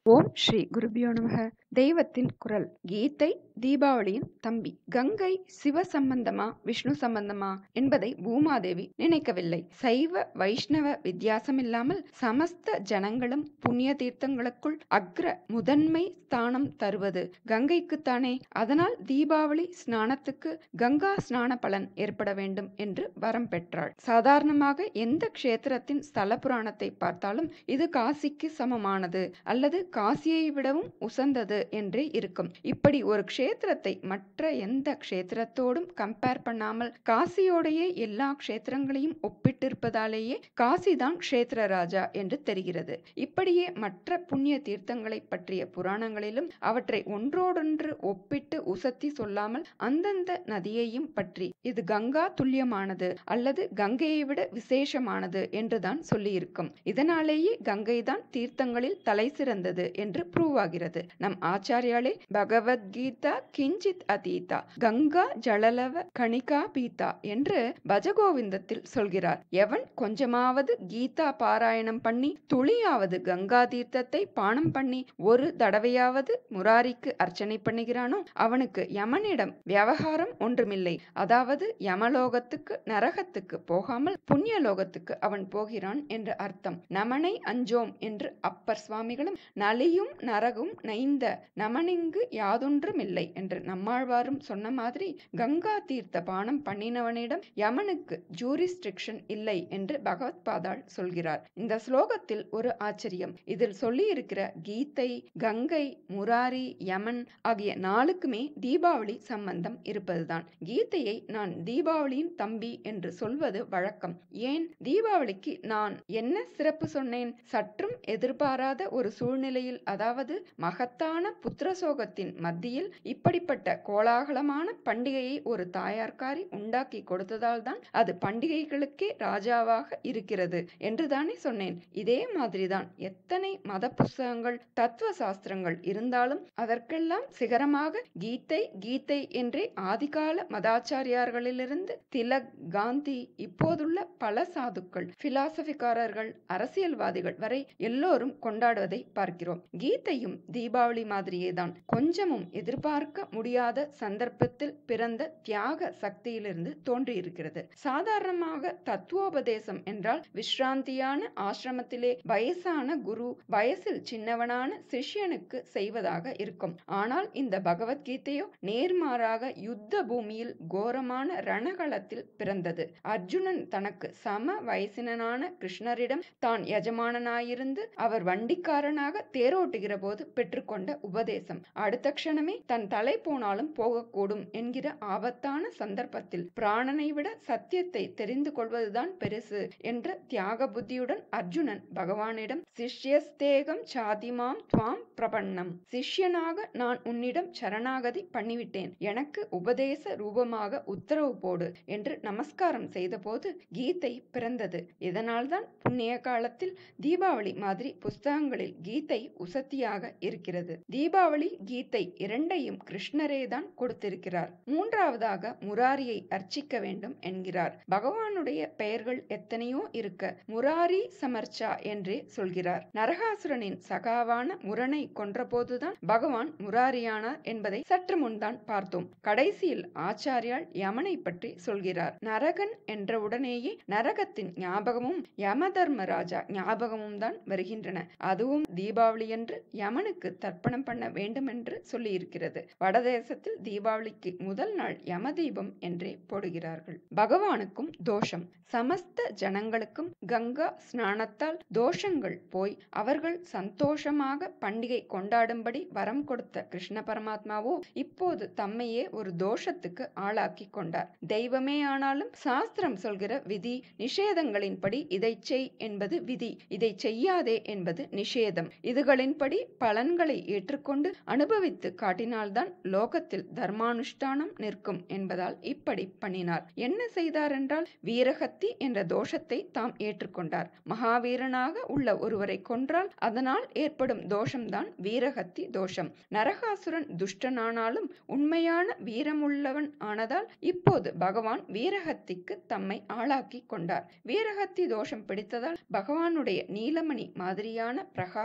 ஓம் ஸ்ரீ குருபியோ நமக தெய்வத்தின் குரல் கீதை தீபாவளியின் தம்பி கங்கை சிவ சம்பந்தமா விஷ்ணு சம்பந்தமா என்பதை பூமாதேவி நினைக்கவில்லை சைவ வைஷ்ணவ வித்தியாசமில்லாமல் சமஸ்த ஜனங்களும் புண்ணிய தீர்த்தங்களுக்குள் அக்ர முதன்மை ஸ்தானம் தருவது கங்கைக்குத்தானே அதனால் தீபாவளி ஸ்நானத்துக்கு கங்கா ஸ்நான பலன் ஏற்பட வேண்டும் என்று வரம் பெற்றாள் சாதாரணமாக எந்த க்ஷேத்திரத்தின் ஸ்தல புராணத்தை பார்த்தாலும் இது காசிக்கு சமமானது அல்லது காசியை விடவும் உசந்தது என்றே இருக்கும் இப்படி ஒரு க்ஷேத்திரத்தை மற்ற எந்த க்ஷேத்திரத்தோடும் கம்பேர் பண்ணாமல் காசியோடையே எல்லா க்ஷேத்திரங்களையும் ஒப்பிட்டிருப்பதாலேயே காசிதான் க்ஷேத்திர ராஜா என்று தெரிகிறது இப்படியே மற்ற புண்ணிய தீர்த்தங்களை பற்றிய புராணங்களிலும் அவற்றை ஒன்றோடொன்று ஒப்பிட்டு உசத்தி சொல்லாமல் அந்தந்த நதியையும் பற்றி இது கங்கா துல்லியமானது அல்லது கங்கையை விட விசேஷமானது என்றுதான் சொல்லியிருக்கும் இதனாலேயே கங்கைதான் தீர்த்தங்களில் தலை சிறந்தது என்று ப்ரூவ் ஆகிறது நம் ஆச்சாரியாலே பகவத்கீதா கிஞ்சித் அதீதா கங்கா ஜலலவ கணிகா பீதா என்று பஜகோவிந்தத்தில் சொல்கிறார் எவன் கொஞ்சமாவது கீதா பாராயணம் பண்ணி துளியாவது கங்கா தீர்த்தத்தை பானம் பண்ணி ஒரு தடவையாவது முராரிக்கு அர்ச்சனை பண்ணுகிறானோ அவனுக்கு யமனிடம் விவகாரம் ஒன்றுமில்லை அதாவது யமலோகத்துக்கு நரகத்துக்கு போகாமல் புண்ணிய லோகத்துக்கு அவன் போகிறான் என்று அர்த்தம் நமனை அஞ்சோம் என்று அப்பர் சுவாமிகளும் நலியும் நரகும் நைந்த நமனிங்கு யாதொன்றுமில்லை என்று நம்மாழ்வாரும் சொன்ன மாதிரி கங்கா தீர்த்த பானம் பண்ணினவனிடம் யமனுக்கு ஜூரிஸ்ட்ரிக்ஷன் இல்லை என்று பகவத் பாதாள் சொல்கிறார் இந்த ஸ்லோகத்தில் ஒரு ஆச்சரியம் இதில் சொல்லி இருக்கிற கீதை கங்கை முராரி யமன் ஆகிய நாளுக்குமே தீபாவளி சம்பந்தம் இருப்பதுதான் கீதையை நான் தீபாவளியின் தம்பி என்று சொல்வது வழக்கம் ஏன் தீபாவளிக்கு நான் என்ன சிறப்பு சொன்னேன் சற்றும் எதிர்பாராத ஒரு சூழ்நிலையில் அதாவது மகத்தான புத்திரசோகத்தின் மத்தியில் இப்படிப்பட்ட கோலாகலமான பண்டிகையை ஒரு தாயார்காரி உண்டாக்கி கொடுத்ததால் தான் அது பண்டிகைகளுக்கே ராஜாவாக இருக்கிறது என்று தானே சொன்னேன் இதே மாதிரிதான் எத்தனை மத புஸ்தகங்கள் தத்துவ சாஸ்திரங்கள் இருந்தாலும் அதற்கெல்லாம் சிகரமாக கீதை கீதை என்றே ஆதிகால மதாச்சாரியார்களிலிருந்து திலக் காந்தி இப்போதுள்ள பல சாதுக்கள் பிலாசபிக்காரர்கள் அரசியல்வாதிகள் வரை எல்லோரும் கொண்டாடுவதை பார்க்கிறோம் கீதையும் தீபாவளி மாதிரியே தான் கொஞ்சமும் எதிர்பார்க்க முடியாத சந்தர்ப்பத்தில் பிறந்த தியாக சக்தியிலிருந்து தோன்றியிருக்கிறது சாதாரணமாக தத்துவோபதேசம் என்றால் விஸ்ராந்தியான ஆசிரமத்திலே வயசான குரு வயசில் சின்னவனான சிஷ்யனுக்கு செய்வதாக இருக்கும் ஆனால் இந்த பகவத்கீதையோ நேர்மாறாக யுத்த பூமியில் கோரமான ரணகளத்தில் பிறந்தது அர்ஜுனன் தனக்கு சம வயசினனான கிருஷ்ணரிடம் தான் எஜமானனாயிருந்து அவர் வண்டிக்காரனாக தேரோட்டுகிற போது பெற்றுக்கொண்ட உபதேசம் அடுத்த க்ஷணமே தன் தலை போனாலும் போகக்கூடும் என்கிற ஆபத்தான சந்தர்ப்பத்தில் பிராணனை விட சத்தியத்தை தெரிந்து கொள்வதுதான் பெருசு என்ற தியாக புத்தியுடன் அர்ஜுனன் பகவானிடம் சிஷ்யஸ்தேகம் சாதிமாம் துவாம் பிரபன்னம் சிஷ்யனாக நான் உன்னிடம் சரணாகதி பண்ணிவிட்டேன் எனக்கு உபதேச ரூபமாக உத்தரவு போடு என்று நமஸ்காரம் செய்தபோது கீதை பிறந்தது இதனால்தான் புண்ணிய காலத்தில் தீபாவளி மாதிரி புஸ்தகங்களில் கீதை உசத்தியாக இருக்கிறது தீபாவளி கீதை இரண்டையும் கிருஷ்ணரே தான் கொடுத்திருக்கிறார் மூன்றாவதாக முராரியை அர்ச்சிக்க வேண்டும் என்கிறார் பகவானுடைய பெயர்கள் எத்தனையோ இருக்க முராரி சமர்ச்சா என்றே சொல்கிறார் நரகாசுரனின் சகாவான முரனை கொன்றபோதுதான் பகவான் முராரியானார் என்பதை சற்று முன்தான் பார்த்தோம் கடைசியில் ஆச்சாரியால் யமனை பற்றி சொல்கிறார் நரகன் என்றவுடனேயே நரகத்தின் ஞாபகமும் யம தர்மராஜா ஞாபகமும் தான் வருகின்றன அதுவும் தீபாவளி என்று யமனுக்கு தர்ப்பணம் பண்ண வேண்டும் என்று சொல்லியிருக்கிறது வடதேசத்தில் தீபாவளிக்கு முதல் நாள் யம தீபம் என்றே போடுகிறார்கள் பகவானுக்கும் தோஷம் சமஸ்த ஜனங்களுக்கும் கங்கா ஸ்நானத்தால் தோஷங்கள் போய் அவர்கள் சந்தோஷமாக பண்டிகை கொண்டாடும்படி வரம் கொடுத்த கிருஷ்ண பரமாத்மாவோ இப்போது தம்மையே ஒரு தோஷத்துக்கு ஆளாக்கி கொண்டார் தெய்வமே ஆனாலும் சாஸ்திரம் சொல்கிற விதி நிஷேதங்களின்படி இதை செய் என்பது விதி இதை செய்யாதே என்பது நிஷேதம் இதுகளின்படி பலன்களை ஏற்றுக்கொண்டு அனுபவித்து காட்டினால்தான் லோகத்தில் தர்மானுஷ்டானம் நிற்கும் என்பதால் இப்படி பண்ணினார் என்ன செய்தார் என்றால் வீரகத்தி என்ற தோஷத்தை தாம் ஏற்றுக்கொண்டார் மகாவீரனாக உள்ள ஒருவரை கொன்றால் அதனால் ஏற்படும் தோஷம்தான் வீரகத்தி தோஷம் நரகாசுரன் துஷ்டனானாலும் உண்மையான வீரமுள்ளவன் ஆனதால் இப்போது பகவான் வீரகத்திக்கு தம்மை ஆளாக்கி கொண்டார் வீரகத்தி தோஷம் பிடித்ததால் பகவானுடைய நீலமணி மாதிரியான பிரகாச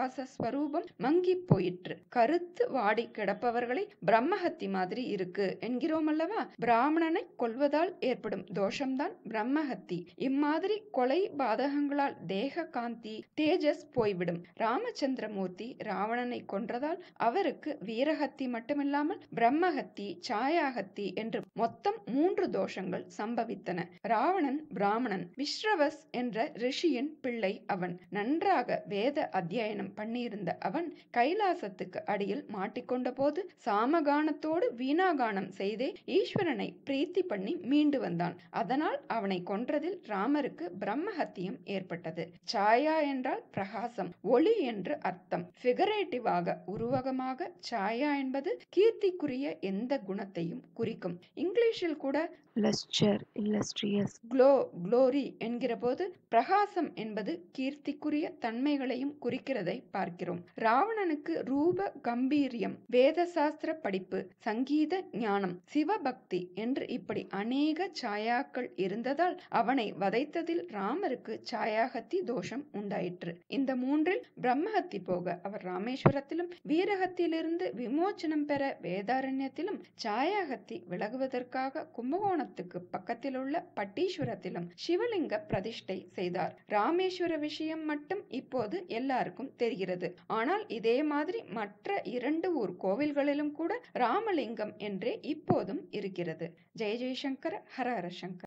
ஸ்வரூபம் மங்கி போயிற்று கருத்து வாடி கிடப்பவர்களை பிரம்மஹத்தி மாதிரி இருக்கு என்கிறோம் அல்லவா பிராமணனை கொல்வதால் ஏற்படும் தோஷம்தான் பிரம்மஹத்தி இம்மாதிரி கொலை பாதகங்களால் தேக காந்தி தேஜஸ் போய்விடும் ராமச்சந்திரமூர்த்தி ராவணனை கொன்றதால் அவருக்கு வீரஹத்தி மட்டுமில்லாமல் பிரம்மஹத்தி சாயாஹத்தி என்று மொத்தம் மூன்று தோஷங்கள் சம்பவித்தன ராவணன் பிராமணன் விஸ்ரவஸ் என்ற ரிஷியின் பிள்ளை அவன் நன்றாக வேத அத்தியனம் பண்ணியிருந்த அவன் கைலாசத்துக்கு அடியில் மாட்டிக்கொண்ட போது சாமகானத்தோடு வீணாகானம் செய்தே ஈஸ்வரனை பிரீத்தி பண்ணி மீண்டு வந்தான் அதனால் அவனை கொன்றதில் ராமருக்கு பிரம்மஹத்தியம் ஏற்பட்டது சாயா என்றால் பிரகாசம் ஒளி என்று அர்த்தம் பிகரேட்டிவாக உருவகமாக சாயா என்பது கீர்த்திக்குரிய எந்த குணத்தையும் குறிக்கும் இங்கிலீஷில் கூட luster, illustrious, க்ளோ க்ளோரி என்கிற போது பிரகாசம் என்பது கீர்த்திக்குரிய தன்மைகளையும் குறிக்கிறதை பார்க்கிறோம் ராவணனுக்கு ரூப கம்பீரியம் வேத சாஸ்திர படிப்பு சங்கீத ஞானம் சிவபக்தி என்று இப்படி அநேக சாயாக்கள் இருந்ததால் அவனை வதைத்ததில் ராமருக்கு சாயாகத்தி தோஷம் உண்டாயிற்று இந்த மூன்றில் பிரம்மஹத்தி போக அவர் ராமேஸ்வரத்திலும் வீரகத்திலிருந்து விமோச்சனம் பெற வேதாரண்யத்திலும் சாயாகத்தி விலகுவதற்காக கும்பகோணத்துக்கு பக்கத்தில் உள்ள பட்டீஸ்வரத்திலும் சிவலிங்க பிரதிஷ்டை செய்தார் ராமேஸ்வர விஷயம் மட்டும் இப்போது எல்லாருக்கும் தெரிகிறது ஆனால் இதே மாதிரி மற்ற இரண்டு ஊர் கோவில்களிலும் கூட ராமலிங்கம் என்றே இப்போதும் இருக்கிறது ஜெய ஜெயசங்கர ஹர ஹர சங்கர்